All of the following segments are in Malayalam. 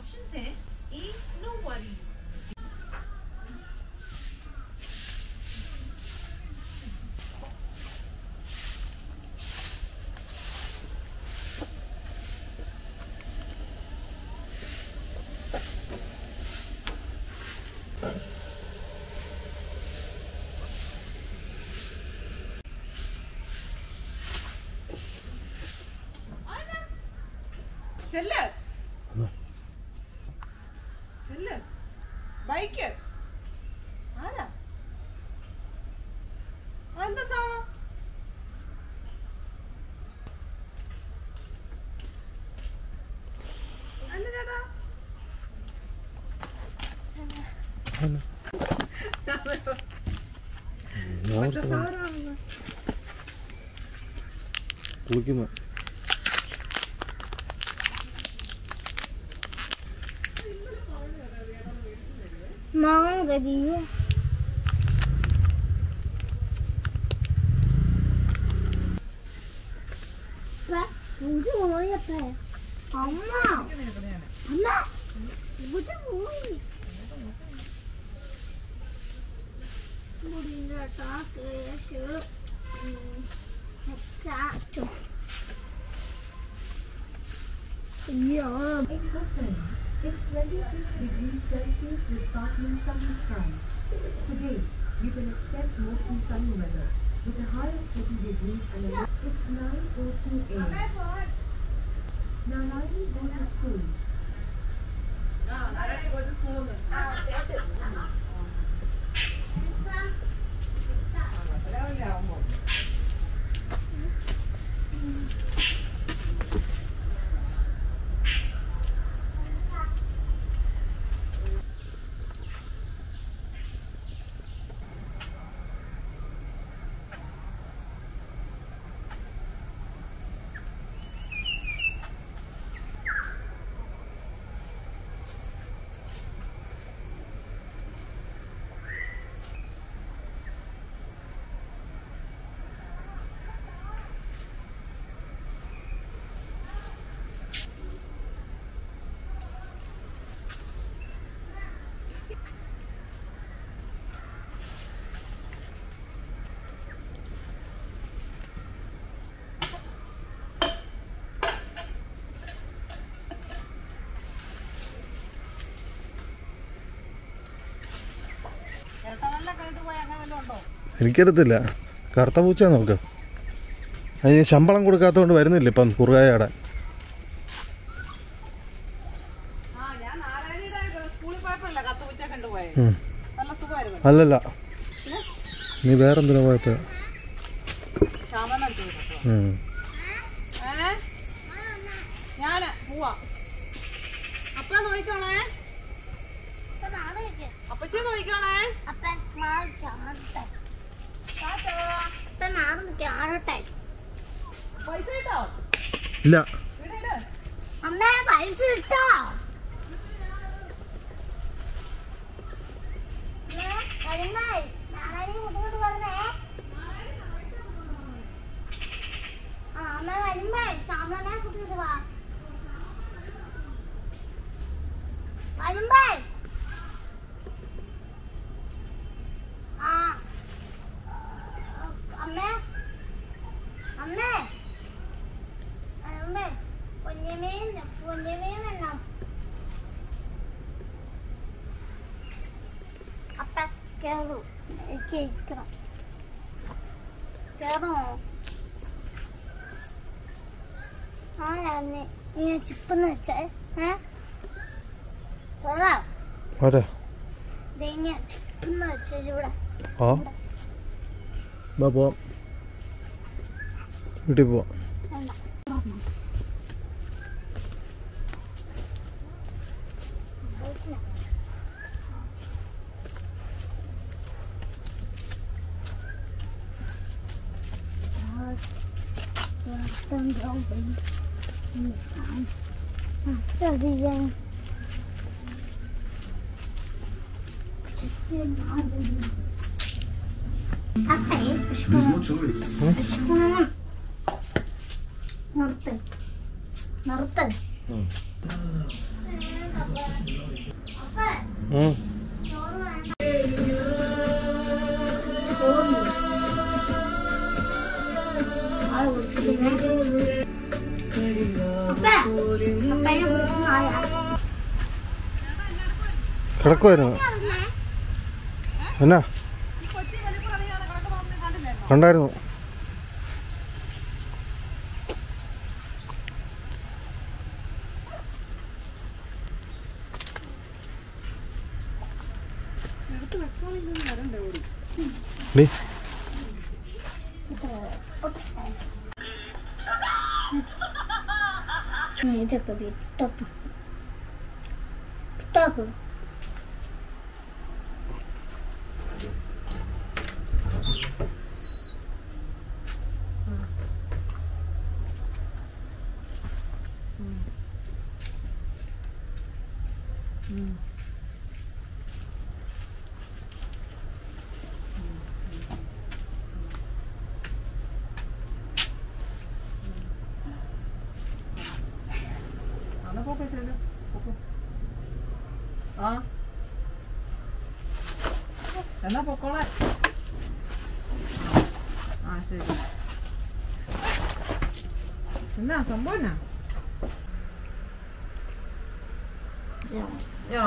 ऑप्शंस हैं ए नो वरीज ചെല്ല് ചെല്ല് ബൈക്ക് ആരാ ആ, എന്താ സാധനം എന്താ ചേട്ടാ മറ്റേ സാധനമാണെന്ന്. കുളിക്കുന്നു മാങ്ങ കതിയോ ഇത് പോയപ്പേ അമ്മ അമ്മ ഇവിടെ പോയി മുടിയുടെ കേസ് ചാച്ചു അയ്യോ It's 26 degrees Celsius with partly sunny skies. Today, you can expect mostly sunny weather with a high of 30 degrees and a low. It's 9.02 a.m. Now, Nani, go to school. ആ, നാരായണി പോയിട്ട് സ്കൂളിൽ നിന്ന്. മനസ്സിലാവില്ല ആവുമ്പോ. എനിക്കറിയത്തില്ല കറുത്ത പൂച്ച നോക്ക് അതിന് ശമ്പളം കൊടുക്കാത്തതുകൊണ്ട് വരുന്നില്ല ഇപ്പം കുറുകായടെ ആ, ഞാൻ നാരായണിയുടെ സ്കൂളിൽ പോയപ്പോഴല്ലേ കത്ത് പൂച്ച കണ്ടുപോയത് ഉം. നല്ല സുഖമായിരുന്നു അല്ലല്ല നീ വേറെന്തിനാ പോയപ്പോ ശ്യാമണ്ണ അടുത്ത് പോയി കത്ത്. ഉം. ഏ ഞാന് പോവാ അപ്പ നോക്കണേ അപ്പച്ചി നോക്കണേ അപ്പൻ മാറി കാണട്ടെ അപ്പൻ മാറി കാണട്ടെ പൈസ കിട്ടോ ഇല്ല ഇവിടെ ഇട്. അമ്മ പൈസ ഇട്ടോ വരുമ്പേ നാരായണി മുട്ടോട്ട് പറഞ്ഞേ ആ അമ്മ വരുമ്പേ ശ്യാമളമ്മ കുട്ടിട്ട് വാ വരുമ്പേ ആ അമ്മേ അമ്മേ അമ്മേ പൊന്നമേൻ പൊന്നമേൻ വേണം അപ്പ കേറു എനിക്ക് ഇരിക്കണം കേറണോ ആരാന്ന് ഇങ്ങനെ ചിപ്പെന്ന് വെച്ചേ ഏ കേറാം ആരെ ദേ ഇങ്ങനെ ചിപ്പെന്ന് വെച്ചത് ഇവിടെ ആ വാ പോവാം വീട്ടിൽ പോവാം വേണ്ട Chicken. അപ്പേ പുഷ്പം പുഷ്പം നിർത്ത് നിർത്ത് അപ്പൊ ഉം. ചോറ് വേണ്ട ചോറ് ആ കുടിച്ചിട്ടില്ലേ? അപ്പ അപ്പനെ വിളിക്കുന്ന ആളാ. കിടക്കുമായിരുന്നു എന്നാ ഈ കൊച്ചി വലിപ്പം അറിയാതെ കിടക്കുന്നതൊന്നും കണ്ടില്ലായിരുന്നോ കണ്ടായിരുന്നു എടുത്ത് വെക്കാനില്ലെന്ന് വരണ്ടേ ഓടി ഡി ഉം, ഇതൊക്കെ വിട്ടപ്പോ ഇട്ടോക്ക് അന്ന് പോക്കെ ചെല്ലു പൊക്കോ. ആ എന്നാ പൊക്കോളെ ആ ശരി എന്നാ സംഭവം എന്നാ ആ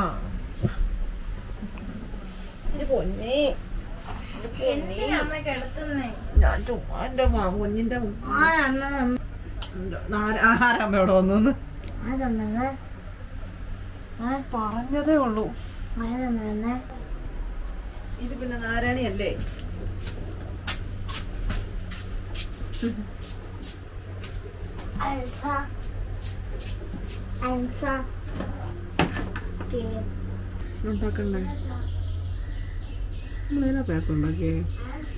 എന്റെ പൊന്നേ എന്തിനാ അമ്മ കിടത്തുന്നേ ഞാൻ ചുമ്മാ എന്റെ മാ കുഞ്ഞിന്റെ ആരമ്മ ആഹാരം ഇവിടെ വന്നു ആരമ്മ പറഞ്ഞതേ ഉള്ളൂ ആരമ്മ ഇത് പിന്നെ നാരായണിയല്ലേ അൽസ അൽസ ഉണ്ടാക്കണ്ടേ നമ്മളേനാ പേർത്തുണ്ടാക്കിയേ അൽസ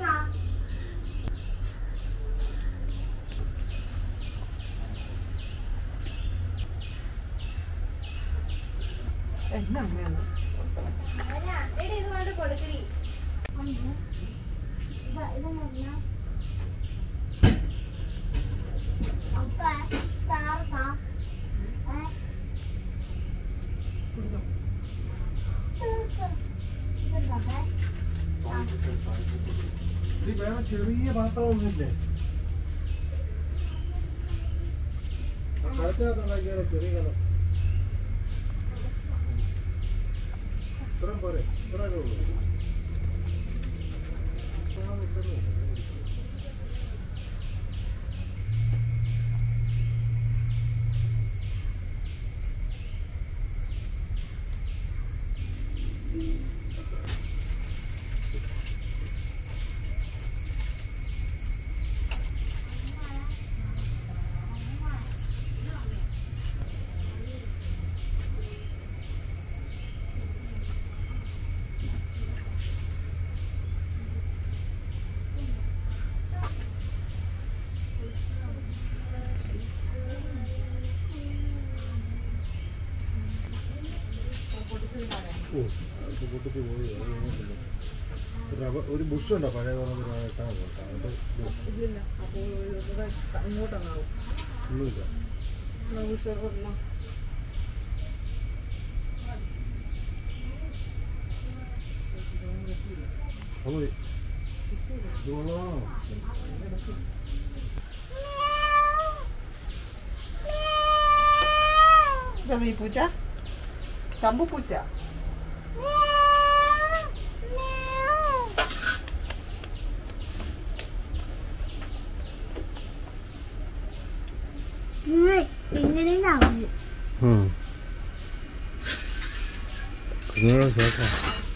എന്നാ അമ്മയാണ് എടി ഇത് കൊണ്ട് കൊടുക്കടി അപ്പ താർത്ത ചെറിയ പാത്രമൊന്നുമില്ലേ കലത്തിനകത്തുണ്ടാക്കിയാലോ ചെറിയ കലം ഇത്രയും പോരെ ഇത്രയൊക്കെ ഉള്ളൂ ആ, ഇത്രയേ ഉള്ളൂ. ഓ, അത് പൊട്ടിച്ച് പോയി അത് കഴിഞ്ഞിട്ടില്ല. ഒരു റബ്ബർ- ഒരു ബുഷ് ഉണ്ടോ പഴയ പറഞ്ഞ ഇട്ടാൽ മതി കേട്ടോ. അത് ഇത് ഇതില്ല അപ്പോൾ ഇവിടെ ഇങ്ങോട്ടൊന്നാവും ഒന്നുമില്ല നമുക്ക് ചെറുപ്പം അത് മതി ഇത് കൊള്ളാമോ ഇതെന്താ ഈ പൂച്ച ശംഭു പൂച്ച ഇങ്ങനെയാവും കുഞ്ഞുങ്ങളെ ചേർക്കാം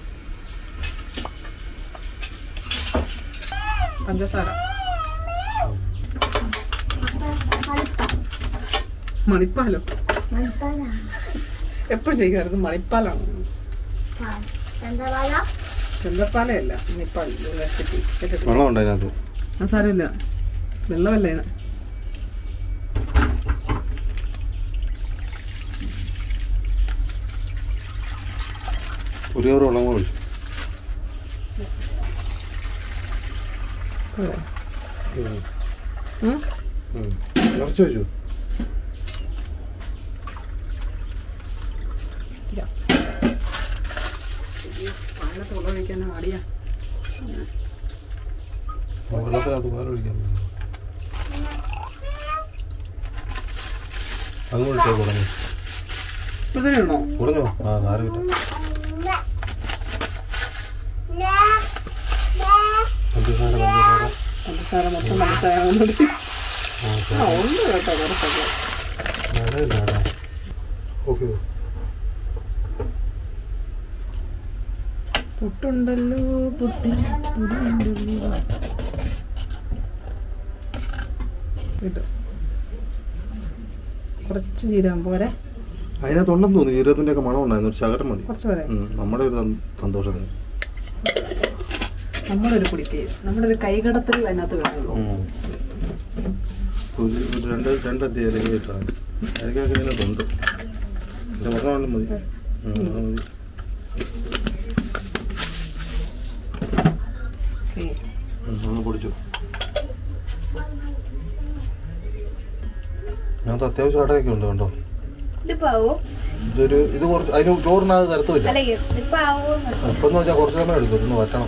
പഞ്ചസാര മണിപ്പാലോ എപ്പോഴും ചെയ്യുമായിരുന്നു മണിപ്പാലാണ് എന്താ പറയാ ചെന്തപ്പാലയല്ല മണിപ്പാൽ റെസിപ്പി കേട്ടിട്ടില്ല വെള്ളം ഉണ്ട് അതിനകത്ത് ആ സാരമില്ല വെള്ളമല്ലേ ഇത്? ഒരു കവർ വെള്ളം കൂടെ ഒഴിച്ചു അതെ. ഉം? നിറച്ച് വെച്ചു ഒഴിക്കാൻ മടിയാ വെള്ളത്തിനകത്ത് പാൽ ഒഴിക്കാൻ അങ്ങോട്ട് ഇട്ടേ കുടഞ്ഞു ഇപ്പോഴത്തേനുണ്ടോ കുടഞ്ഞോ ആ നാല് കിട്ടാം പഞ്ചസാര പഞ്ചസാര പഞ്ചസാര മൊത്തം പഞ്ചസാര കൊണ്ടുപോയി ആ ഉണ്ട് കേട്ടോ കുറച്ചൊക്കെ നടയില്ല നട ഓക്കെ പുട്ടുണ്ടല്ലോ പുട്ടി പുട്ടുണ്ടല്ലോ കിട്ടും കുറച്ച് ജീരകം പോരെ അതിനകത്തുണ്ടെന്ന് തോന്നുന്നു ജീരകത്തിന്റെ ഒക്കെ മണം ഉണ്ടായിരുന്നു ഒരു ശകരം മതി കുറച്ച് പോരെ ഉം, നമ്മുടെ ഒരു സന്- സന്തോഷത്തിന് നമ്മുടെ ഒരു കുടിക്ക് നമ്മുടെ ഒരു കൈകടത്തിൽ അതിനകത്ത് വേണമല്ലോ ഉം. ഒരു ഒരു രണ്ട് രണ്ടറ്റി ഇലക്കി ഇട്ടാൽ ഇലക്കൊക്കെ ഇതിനകത്തുണ്ട് ഇത് ഒരെണ്ണം മതി ഉം, അത് മതി ഓക്കേ. ഉം, ഒന്ന് പൊടിച്ചു അതിനകത്ത് അത്യാവശ്യം അടയൊക്കെ ഉണ്ട് കണ്ടോ ഇതിപ്പോ ആവോ ഇതൊരു ഇത് കുറച്ച് അതിന് ചോറിനകത്ത് തരത്തുമില്ല അല്ല ഇതിപ്പോ ആവോന്ന് ഇപ്പം എന്ന് വെച്ചാൽ കുറച്ച് സമയം എടുക്കും ഒന്ന് വറ്റണം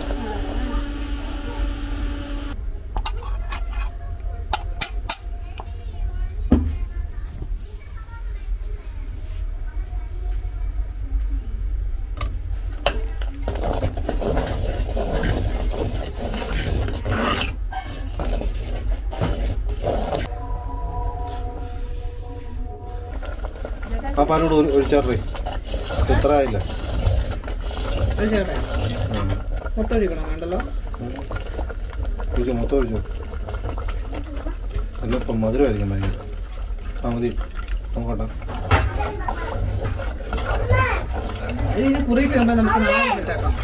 ആ പാലോട് ഒഴിച്ചാറേ ഇത്ര ആയില്ല ഒഴിച്ചേക്കട്ടെ മൊത്തം ഒഴിക്കണം വേണ്ടല്ലോ ഒഴിച്ചു മൊത്തം ഒഴിച്ചു അല്ല ഇപ്പം മധുരമായിരിക്കും ഭയങ്കര ആ മതി നോക്കട്ടെ ഇത് ഇനി കുറിക്ക് വരുമ്പോൾ നമുക്ക് നാളെ കിട്ടാക്കാം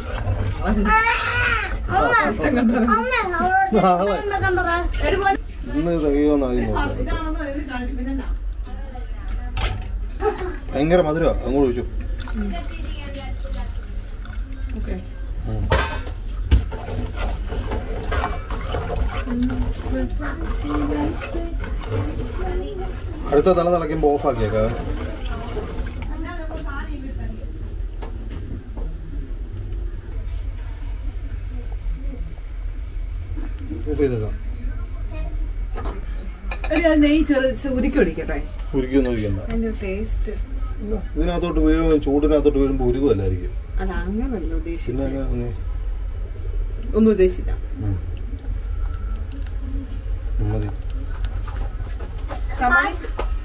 നാളെ ഇന്ന് തികയോന്ന് ആദ്യം നോക്കാം ഇതാണെന്ന് എഴുതി കാണിച്ചു പിന്നെ എന്നാ? ഭയങ്കര മധുരമാണ് അങ്ങോട്ട് ഒഴിച്ചു ഓക്കേ അടുത്ത തല തിളയ്ക്കുമ്പോൾ ഓഫ് ആക്കിയേക്കാം ഓഫ് ചെയ്തേക്കാം എടി, അത് നെയ്യ് ചെറു ഉരുക്കി ഒടിക്കട്ടെ ഉരുക്കൊന്നും ഒഴിക്കണ്ട അതിന്റെ ടേസ്റ്റ് ഇല്ല, ഇതിനകത്തോട്ട് വീഴുമ്പോൾ ചൂടിനകത്തോട്ട് വീഴുമ്പോൾ ഉരുകുമല്ലായിരിക്കും അല്ല അങ്ങനല്ല പിന്നെ ഉദ്ദേശിച്ചത് അങ്ങ് ഒന്ന് ഒന്നും ഉദ്ദേശിച്ചില്ല ഉം. മതി ചമ്മന്തി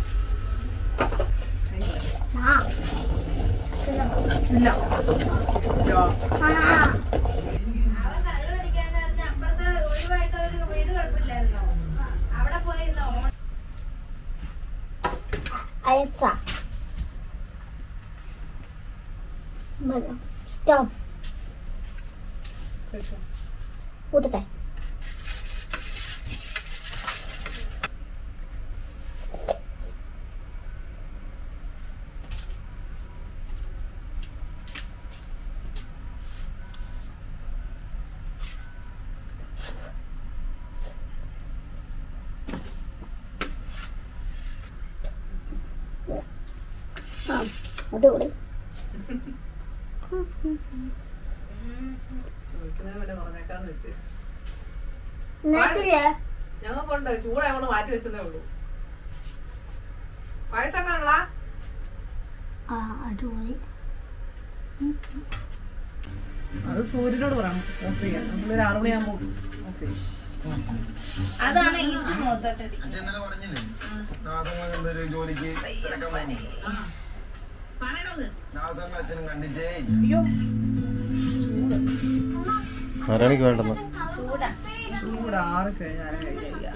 ഇല്ല ഇല്ല. അയച്ച സ്റ്റോപ്പ് ഊത്തട്ടെ ആ അടിപൊളി ചോദിക്കുന്നതിന് വല്ല പറഞ്ഞേക്കാന്ന് വെച്ച് എന്നിട്ടില്ലേ ഞങ്ങൾക്കുണ്ട് ചൂടായതുകൊണ്ട് മാറ്റി വെച്ചതേ ഉള്ളൂ പായസം കാണുള്ള ആ അടിപൊളി അത് സൂര്യനോട് പറയണം ഓഫ് ചെയ്യാൻ നമ്മളൊരു ആറു മണിയാകുമ്പോൾ ഓഫ് ചെയ്യും അതാണ് ഇത് നോത്തോട്ടടി ഇന്നലെ പറഞ്ഞില്ലേ നാസങ്ങൾ കണ്ടൊരു ജോലിക്ക് തിരക്കാൻ പോകുന്നു നാസറിന്റെ അച്ഛനും കണ്ടിട്ടേ ആരാണിക്ക് വേണ്ടെന്ന് ചൂടാ ചൂട് ആറി കഴിഞ്ഞാലും കഴിച്ചില്ല